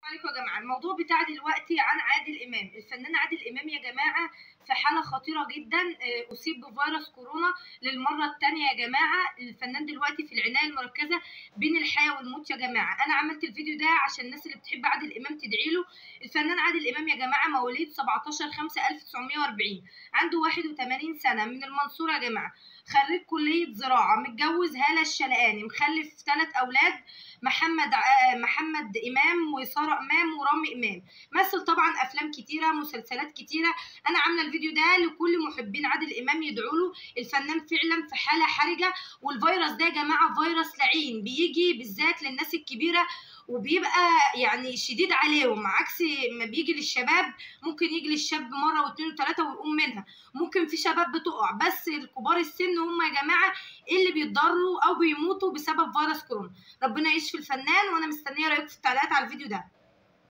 عليكم يا جماعه الموضوع بتاع دلوقتي عن عادل امام الفنان عادل امام يا جماعه في حاله خطيره جدا آه، اصيب بفيروس كورونا للمره الثانيه يا جماعه الفنان دلوقتي في العنايه المركزه بين الحياه والموت يا جماعه انا عملت الفيديو ده عشان الناس اللي بتحب عادل امام تدعي له الفنان عادل امام يا جماعه مواليد 17 5 1940 عنده 81 سنه من المنصوره يا جماعه خريج كليه زراعه متجوز هاله الشلقاني مخلف ثلاث اولاد محمد ع- محمد امام وساره امام ورامي امام مثل طبعا افلام كتيره مسلسلات كتيره انا عامله الفيديو ده لكل محبين عادل امام يدعوا له الفنان فعلا في حاله حرجه والفيروس ده يا جماعه فيروس لعين بيجي بالذات للناس الكبيره وبيبقى يعني شديد عليهم عكس ما بيجي للشباب ممكن يجي للشاب مره واثنين وثلاثه ويقوم منها ممكن في شباب بتقع بس الكبار السن هم يا جماعه اللي بيتضروا او بيموتوا بسبب فيروس كورونا ربنا يشفي الفنان وانا مستنيه رايكم في التعليقات على الفيديو ده